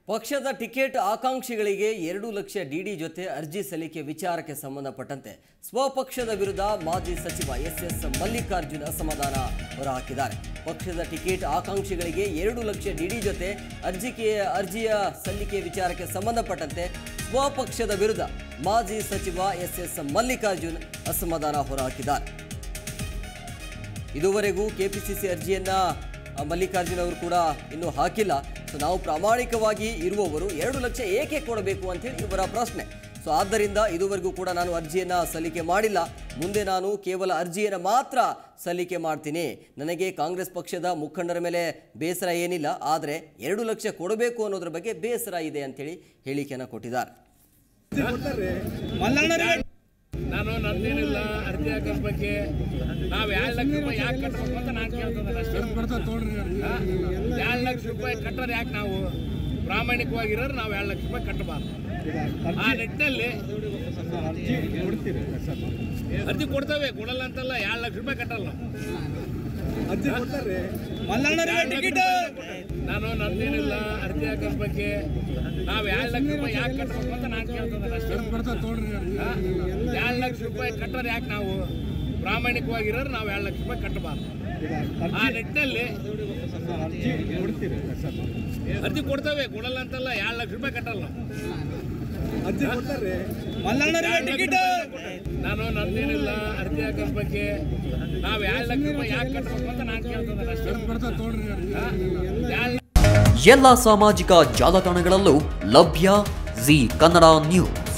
ಪಕ್ಷದ ಟಿಕೆಟ್ ಆಕಾಂಕ್ಷಿಗಳಿಗೆ ಎರಡು ಲಕ್ಷ ಡಿಡಿ ಜೊತೆ ಅರ್ಜಿ ಸಲ್ಲಿಕೆ ವಿಚಾರಕ್ಕೆ ಸಂಬಂಧಪಟ್ಟಂತೆ ಸ್ವಪಕ್ಷದ ವಿರುದ್ಧ ಮಾಜಿ ಸಚಿವ ಎಸ್ ಎಸ್ ಮಲ್ಲಿಕಾರ್ಜುನ್ ಅಸಮಾಧಾನ ಹೊರಹಾಕಿದ್ದಾರೆ ಪಕ್ಷದ ಟಿಕೆಟ್ ಆಕಾಂಕ್ಷಿಗಳಿಗೆ ಎರಡು ಲಕ್ಷ ಡಿಡಿ ಜೊತೆ ಅರ್ಜಿಕೆ ಅರ್ಜಿಯ ಸಲ್ಲಿಕೆ ವಿಚಾರಕ್ಕೆ ಸಂಬಂಧಪಟ್ಟಂತೆ ಸ್ವಪಕ್ಷದ ವಿರುದ್ಧ ಮಾಜಿ ಸಚಿವ ಎಸ್ ಎಸ್ ಮಲ್ಲಿಕಾರ್ಜುನ್ ಅಸಮಾಧಾನ ಹೊರಹಾಕಿದ್ದಾರೆ ಇದುವರೆಗೂ ಕೆಪಿಸಿಸಿ ಅರ್ಜಿಯನ್ನ ಆ, ಮಲ್ಲಿಕಾರ್ಜುನ್ ಅವರು ಕೂಡ ಇನ್ನೂ ಹಾಕಿಲ್ಲ ಸೊ ನಾವು ಪ್ರಾಮಾಣಿಕವಾಗಿ ಇರುವವರು ಎರಡು ಲಕ್ಷ ಏಕೆ ಕೊಡಬೇಕು ಅಂತೇಳಿ ಇವರ ಪ್ರಶ್ನೆ ಸೊ ಆದ್ದರಿಂದ ಇದುವರೆಗೂ ಕೂಡ ನಾನು ಅರ್ಜಿಯನ್ನ ಸಲ್ಲಿಕೆ ಮಾಡಿಲ್ಲ ಮುಂದೆ ನಾನು ಕೇವಲ ಅರ್ಜಿಯನ್ನು ಮಾತ್ರ ಸಲ್ಲಿಕೆ ಮಾಡ್ತೀನಿ ನನಗೆ ಕಾಂಗ್ರೆಸ್ ಪಕ್ಷದ ಮುಖಂಡರ ಮೇಲೆ ಬೇಸರ ಏನಿಲ್ಲ ಆದರೆ ಎರಡು ಲಕ್ಷ ಕೊಡಬೇಕು ಅನ್ನೋದ್ರ ಬಗ್ಗೆ ಬೇಸರ ಇದೆ ಅಂತೇಳಿ ಹೇಳಿಕೆಯನ್ನು ಕೊಟ್ಟಿದ್ದಾರೆ ನಾನು ನಂದೇನಿಲ್ಲ ಅರ್ಜಿ ಹಾಕೋದ್ ಬಗ್ಗೆ ನಾವ್ ಎರಡ್ ಲಕ್ಷ ರೂಪಾಯಿ ಯಾಕೆ ಕಟ್ಟಬೇಕು ಅಂತ ನಾನು ಕೇಳ್ತದೆ ಅಷ್ಟೇ ಹಾ? ಎರಡ್ ಲಕ್ಷ ರೂಪಾಯಿ ಕಟ್ಟೋದು ಯಾಕೆ ನಾವು ಪ್ರಾಮಾಣಿಕವಾಗಿರೋರು ನಾವು ಎರಡ್ ಲಕ್ಷ ರೂಪಾಯಿ ಕಟ್ಟಬಾರ್ದು ಆ ನಿಟ್ಟಿನಲ್ಲಿ ಅರ್ಜಿ ಕೊಡ್ತೇವೆ ಕೊಡಲ್ಲ ಅಂತಲ್ಲ ಎರಡ್ ಲಕ್ಷ ರೂಪಾಯಿ ಕಟ್ಟಲ್ಲ ನಾನು ನಂದೇನಿಲ್ಲ ಅರ್ಜಿ ಹಾಕೋದ್ ಬಗ್ಗೆ ನಾವ್ ಎರಡ್ ಲಕ್ಷ ರೂಪಾಯಿ ಯಾಕೆ ಕಟ್ಟಬೇಕು ಅಂತ ನಾನು ಕೇಳ್ತದೆ ಅಷ್ಟೇ ಹಾ? ಎರಡ್ ಲಕ್ಷ ರೂಪಾಯಿ ಕಟ್ಟೋದು ಯಾಕೆ ನಾವು ಪ್ರಾಮಾಣಿಕವಾಗಿರೋರು ನಾವು ಎರಡ್ ಲಕ್ಷ ರೂಪಾಯಿ ಕಟ್ಟಬಾರ್ದು ಆ ನಿಟ್ಟಿನಲ್ಲಿ ಅರ್ಜಿ ಕೊಡ್ತೇವೆ ಕೊಡಲ್ಲ ಅಂತಲ್ಲ ಎರಡ್ ಲಕ್ಷ ರೂಪಾಯಿ ಕಟ್ಟಲ್ಲ ನಾನು ನಂದೇನಿಲ್ಲ ಅರ್ಜಿ ಹಾಕೋದ್ ಬಗ್ಗೆ ನಾವ್ ಎರಡ್ ಲಕ್ಷ ರೂಪಾಯಿ ಯಾಕೆ ಕಟ್ಟಬೇಕು ಅಂತ ನಾನು ಕೇಳ್ತದೆ ಅಷ್ಟೇ ಹಾ? ಎರಡ್ ಎಲ್ಲ ಸಾಮಾಜಿಕ ಜಾಲತಾಣಗಳಲ್ಲೂ ಲಭ್ಯ ಜಿ ಕನ್ನಡ ನ್ಯೂಸ್